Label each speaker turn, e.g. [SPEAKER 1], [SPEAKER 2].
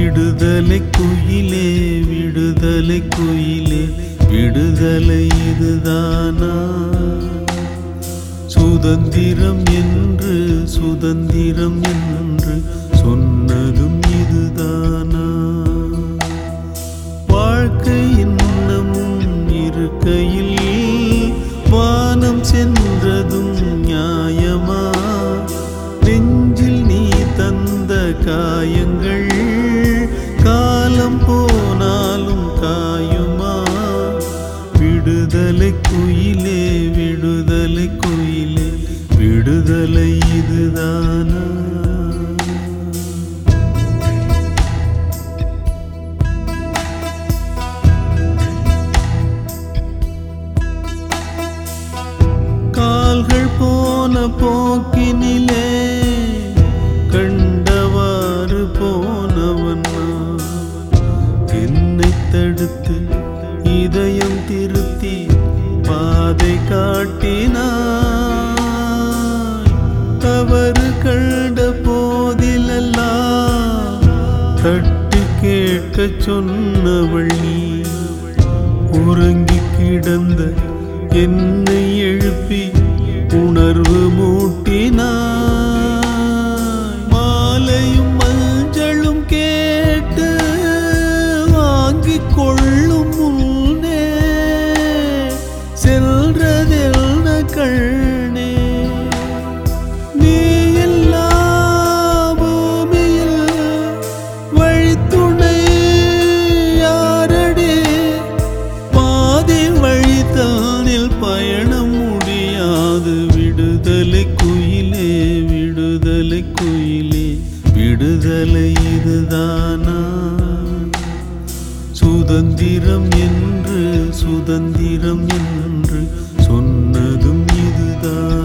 [SPEAKER 1] விடுதலை குயிலே விடுதலை குயிலே விடுதலை இதுதானா சுதந்திரம் என்று சுதந்திரம் என்று சொன்னதும் இதுதானா வாழ்க்கை இன்னமும் இருக்கையில் வானம் சென்றதும் நியாயமா நெஞ்சில் நீ தந்த காயங்கள் காலம் போனாலும் காயுமா விடுதலை குயிலே விடுதலை குயிலே விடுதலை இதுதானா கால்கள் போன போக்கினிலே கண்டவாறு போனவன் நான். என்னை தடுத்து இதயம் திருத்தி பாதை காட்டினாய் தவறு கண்ட போதிலெல்லாம் தட்டி கேட்க சொன்னவள் நீ உறங்கி கிடந்த என்னை எழுப்பி உணர்வு மூட்டினாய் மாலையும் மஞ்சளும் கேட்டு வாங்கிக் கொள்ளும் முன்னே செல்றதென்ன கண்ணே நீ இல்லா பூமியில் வழித்துணை யாரடி பாதி வழித்தானில் பயணம் முடியாது விடுதலை குயிலே விடுதலை குயிலே விடுதலை இதுதானா சுதந்திரம் என்று சுதந்திரம் என்று சொன்னதும் இதுதான்